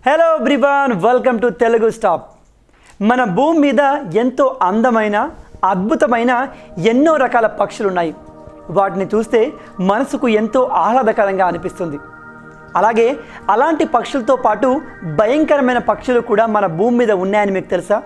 Hello everyone welcome to Telugu stop మన భూమి మీద ఎంతో అందమైన అద్భుతమైన ఎన్నో రకాల పక్షులు ఉన్నాయి వాటిని చూస్తే మనసుకు ఎంతో ఆహ్లాదకరంగా అనిపిస్తుంది అలాగే అలాంటి పక్షులతో పాటు భయంకరమైన పక్షులు కూడా మన భూమి మీద ఉన్నాయని మీకు తెలుసా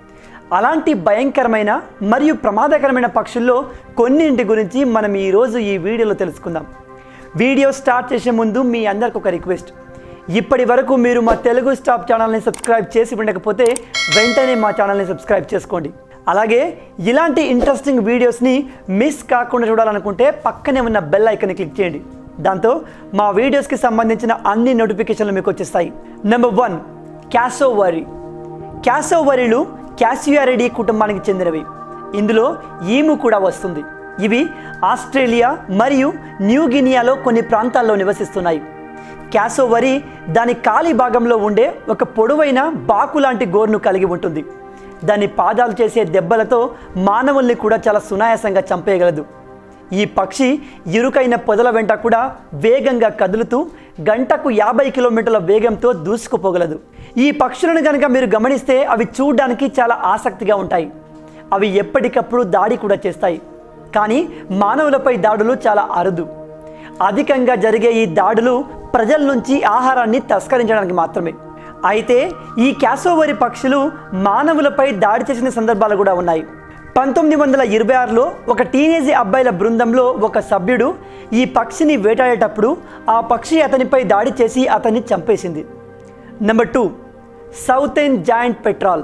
అలాంటి భయంకరమైన మరియు ప్రమాదకరమైన పక్షుల్లో కొన్నింటి గురించి మనం ఈరోజు ఈ వీడియోలో తెలుసుకుందాం వీడియో స్టార్ట్ చేసే ముందు మీ అందరికి ఒక రిక్వెస్ట్ ఇప్పటి వరకు మీరు మా తెలుగు స్టాప్ ఛానల్ని సబ్స్క్రైబ్ చేసి ఉండకపోతే వెంటనే మా ఛానల్ని సబ్స్క్రైబ్ చేసుకోండి అలాగే ఇలాంటి ఇంట్రెస్టింగ్ వీడియోస్ని మిస్ కాకుండా చూడాలనుకుంటే పక్కనే ఉన్న బెల్ ఐకన్ని క్లిక్ చేయండి దాంతో మా వీడియోస్కి సంబంధించిన అన్ని నోటిఫికేషన్లు మీకు వచ్చేస్తాయి నెంబర్ వన్ క్యాసోవరీ క్యాసోవరీలు క్యాసియారిడీ కుటుంబానికి చెందినవి ఇందులో ఈము కూడా వస్తుంది ఇవి ఆస్ట్రేలియా మరియు న్యూ గినియాలో కొన్ని ప్రాంతాల్లో నివసిస్తున్నాయి క్యాసోవరి దాని కాలి భాగంలో ఉండే ఒక పొడవైన బాకు లాంటి గోరును కలిగి ఉంటుంది దాని పాదాలు చేసే దెబ్బలతో మానవుల్ని కూడా చాలా సునాయాసంగా చంపేయగలదు ఈ పక్షి ఇరుకైన పొదల వెంట కూడా వేగంగా కదులుతూ గంటకు యాభై కిలోమీటర్ల వేగంతో దూసుకుపోగలదు ఈ పక్షులను కనుక మీరు గమనిస్తే అవి చూడడానికి చాలా ఆసక్తిగా ఉంటాయి అవి ఎప్పటికప్పుడు దాడి కూడా చేస్తాయి కానీ మానవులపై దాడులు చాలా అరుదు అధికంగా జరిగే ఈ దాడులు ప్రజల నుంచి ఆహారాన్ని తస్కరించడానికి మాత్రమే అయితే ఈ క్యాసోవరి పక్షులు మానవులపై దాడి చేసిన సందర్భాలు కూడా ఉన్నాయి పంతొమ్మిది వందల ఇరవై ఆరులో ఒక టీనేజీ అబ్బాయిల బృందంలో ఒక సభ్యుడు ఈ పక్షిని వేటాడేటప్పుడు ఆ పక్షి అతనిపై దాడి చేసి అతన్ని చంపేసింది number two southern giant petrel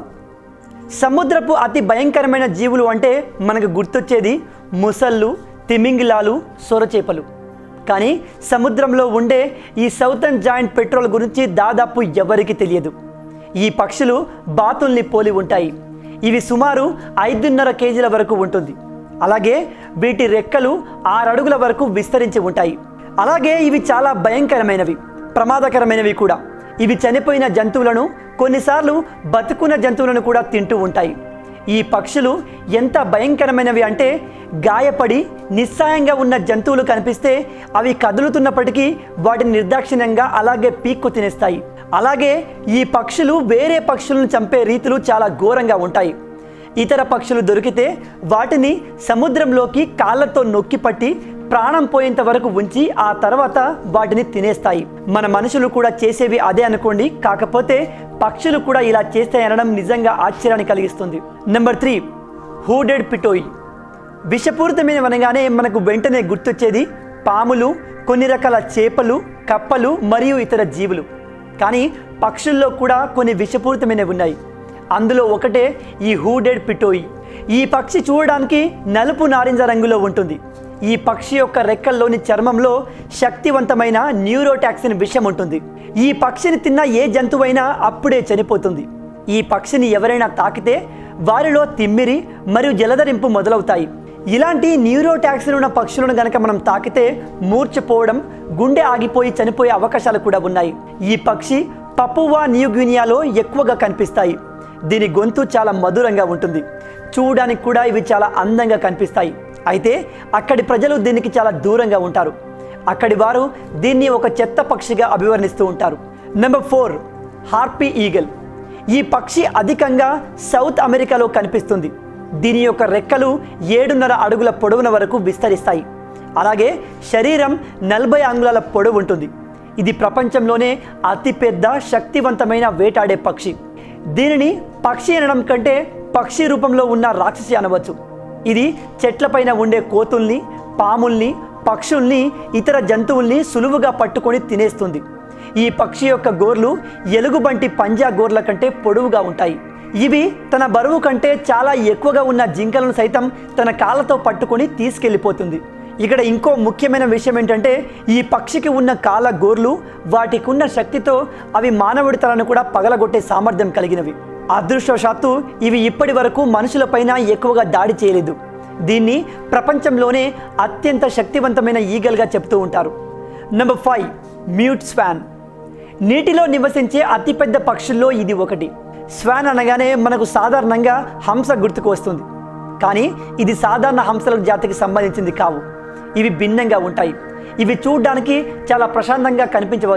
సముద్రపు అతి భయంకరమైన జీవులు అంటే మనకు గుర్తొచ్చేది ముసళ్ళు తిమింగిలాలు సొరచేపలు కానీ సముద్రంలో ఉండే ఈ సౌతర్న్ జాయింట్ పెట్రోల్ గురించి దాదాపు ఎవరికి తెలియదు ఈ పక్షులు బాతుల్ని పోలి ఉంటాయి ఇవి సుమారు ఐదున్నర కేజీల వరకు ఉంటుంది అలాగే వీటి రెక్కలు ఆరు అడుగుల వరకు విస్తరించి ఉంటాయి అలాగే ఇవి చాలా భయంకరమైనవి ప్రమాదకరమైనవి కూడా ఇవి చనిపోయిన జంతువులను కొన్నిసార్లు బతుకున్న జంతువులను కూడా తింటూ ఉంటాయి ఈ పక్షులు ఎంత భయంకరమైనవి అంటే గాయపడి నిస్సాయంగా ఉన్న జంతువులు కనిపిస్తే అవి కదులుతున్నప్పటికీ వాటిని నిర్దాక్షిణ్యంగా అలాగే పీక్కు తినేస్తాయి అలాగే ఈ పక్షులు వేరే పక్షులను చంపే రీతులు చాలా ఘోరంగా ఉంటాయి ఇతర పక్షులు దొరికితే వాటిని సముద్రంలోకి కాళ్ళతో నొక్కి పట్టి ప్రాణం పోయేంత వరకు ఉంచి ఆ తర్వాత వాటిని తినేస్తాయి మన మనుషులు కూడా చేసేవి అదే అనుకోండి కాకపోతే పక్షులు కూడా ఇలా చేస్తాయి అనడం నిజంగా ఆశ్చర్యాన్ని కలిగిస్తుంది నెంబర్ త్రీ హూడెడ్ పిటోయి విషపూరితమైన అనగానే మనకు వెంటనే గుర్తొచ్చేది పాములు కొన్ని రకాల చేపలు కప్పలు మరియు ఇతర జీవులు కానీ పక్షుల్లో కూడా కొన్ని విషపూరితమైనవి ఉన్నాయి అందులో ఒకటే ఈ హూడెడ్ పిటోయి ఈ పక్షి చూడడానికి నలుపు నారింజ రంగులో ఉంటుంది ఈ పక్షి యొక్క రెక్కల్లోని చర్మంలో శక్తివంతమైన న్యూరోటాక్సిన్ విషం ఉంటుంది ఈ పక్షిని తిన్న ఏ జంతువైనా అప్పుడే చనిపోతుంది ఈ పక్షిని ఎవరైనా తాకితే వారిలో తిమ్మిరి మరియు జలధరింపు మొదలవుతాయి ఇలాంటి న్యూరోటాక్సిన్ ఉన్న పక్షులను గనక మనం తాకితే మూర్చిపోవడం గుండె ఆగిపోయి చనిపోయే అవకాశాలు కూడా ఉన్నాయి ఈ పక్షి పపువా న్యూగినియాలో ఎక్కువగా కనిపిస్తాయి దీని గొంతు చాలా మధురంగా ఉంటుంది చూడడానికి కూడా ఇవి చాలా అందంగా కనిపిస్తాయి అయితే అక్కడి ప్రజలు దీనికి చాలా దూరంగా ఉంటారు అక్కడి వారు దీన్ని ఒక చెత్త పక్షిగా అభివర్ణిస్తూ ఉంటారు నెంబర్ ఫోర్ హార్పీ ఈగల్ ఈ పక్షి అధికంగా సౌత్ అమెరికాలో కనిపిస్తుంది దీని యొక్క రెక్కలు ఏడున్నర అడుగుల పొడవున వరకు విస్తరిస్తాయి అలాగే శరీరం నలభై అంగుళాల పొడవు ఉంటుంది ఇది ప్రపంచంలోనే అతిపెద్ద శక్తివంతమైన వేటాడే పక్షి దీనిని పక్షి అనడం కంటే పక్షి రూపంలో ఉన్న రాక్షసి అనవచ్చు ఇది చెట్లపైన ఉండే కోతుల్ని పాముల్ని పక్షుల్ని ఇతర జంతువుల్ని సులువుగా పట్టుకొని తినేస్తుంది ఈ పక్షి యొక్క గోర్లు ఎలుగుబంటి పంజా గోర్ల కంటే పొడవుగా ఉంటాయి ఇవి తన బరువు కంటే చాలా ఎక్కువగా ఉన్న జింకలను సైతం తన కాళ్ళతో పట్టుకొని తీసుకెళ్ళిపోతుంది ఇక్కడ ఇంకో ముఖ్యమైన విషయం ఏంటంటే ఈ పక్షికి ఉన్న కాళ్ళ గోర్లు వాటికి ఉన్న శక్తితో అవి మానవుడి తలను కూడా పగలగొట్టే సామర్థ్యం కలిగినవి అదృష్టవశాత్తు ఇవి ఇప్పటి వరకు మనుషులపైన ఎక్కువగా దాడి చేయలేదు దీన్ని ప్రపంచంలోనే అత్యంత శక్తివంతమైన ఈగల్గా చెప్తూ ఉంటారు నెంబర్ ఫైవ్ మ్యూట్ స్వాన్ నీటిలో నివసించే అతిపెద్ద పక్షుల్లో ఇది ఒకటి స్వాన్ అనగానే మనకు సాధారణంగా హంస గుర్తుకు వస్తుంది కానీ ఇది సాధారణ హంసల జాతికి సంబంధించింది కావు ఇవి భిన్నంగా ఉంటాయి ఇవి చూడడానికి చాలా ప్రశాంతంగా కనిపించవచ్చు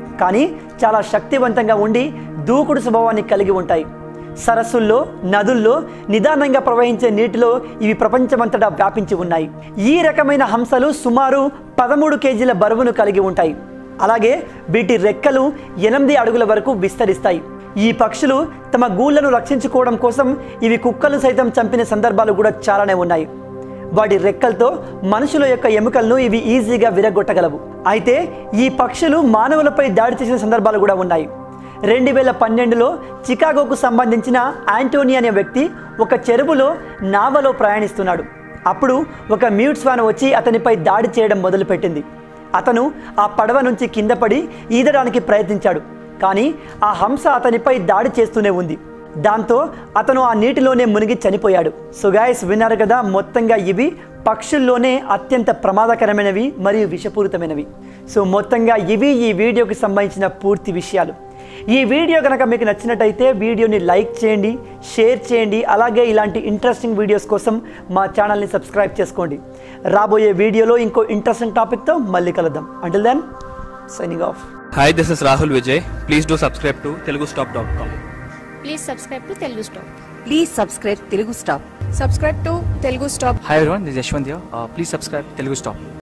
కానీ చాలా శక్తివంతంగా ఉండి దూకుడు స్వభావాన్ని కలిగి ఉంటాయి సరస్సుల్లో నదుల్లో నిదానంగా ప్రవహించే నీటిలో ఇవి ప్రపంచమంతటా వ్యాపించి ఉన్నాయి ఈ రకమైన హంసలు సుమారు పదమూడు కేజీల బరువును కలిగి ఉంటాయి అలాగే వీటి రెక్కలు ఎనిమిది అడుగుల వరకు విస్తరిస్తాయి ఈ పక్షులు తమ గూళ్లను రక్షించుకోవడం కోసం ఇవి కుక్కలు సైతం చంపిన సందర్భాలు కూడా చాలానే ఉన్నాయి వాటి రెక్కలతో మనుషుల యొక్క ఎముకలను ఇవి ఈజీగా విరగొట్టగలవు అయితే ఈ పక్షులు మానవులపై దాడి చేసిన సందర్భాలు కూడా ఉన్నాయి రెండు వేల పన్నెండులో చికాగోకు సంబంధించిన యాంటోనీ అనే వ్యక్తి ఒక చెరువులో నావలో ప్రయాణిస్తున్నాడు అప్పుడు ఒక మ్యూట్ స్వాన్ వచ్చి అతనిపై దాడి చేయడం మొదలుపెట్టింది అతను ఆ పడవ నుంచి కింద పడి ఈదడానికి ప్రయత్నించాడు కానీ ఆ హంస అతనిపై దాడి చేస్తూనే ఉంది దాంతో అతను ఆ నీటిలోనే మునిగి చనిపోయాడు సో గాయస్ విన్నారు కదా మొత్తంగా ఇవి పక్షుల్లోనే అత్యంత ప్రమాదకరమైనవి మరియు విషపూరితమైనవి సో మొత్తంగా ఇవి ఈ వీడియోకి సంబంధించిన పూర్తి విషయాలు ఈ వీడియో కనుక మీకు నచ్చినట్టయితే వీడియోని లైక్ చేయండి షేర్ చేయండి అలాగే ఇలాంటి ఇంట్రెస్టింగ్ వీడియోస్ కోసం మా ఛానల్ని సబ్స్క్రైబ్ చేసుకోండి రాబోయే వీడియోలో ఇంకో ఇంట్రెస్టింగ్ టాపిక్తో మళ్ళీ కలుద్దాం until then signing off Hi, this is Rahul Vijay. Please do subscribe to telugustop.com. Please subscribe to Telugu stop please subscribe Telugu stop subscribe to Telugu stop Hi everyone, this is Yashwant here. Uh, please subscribe Telugu Stop.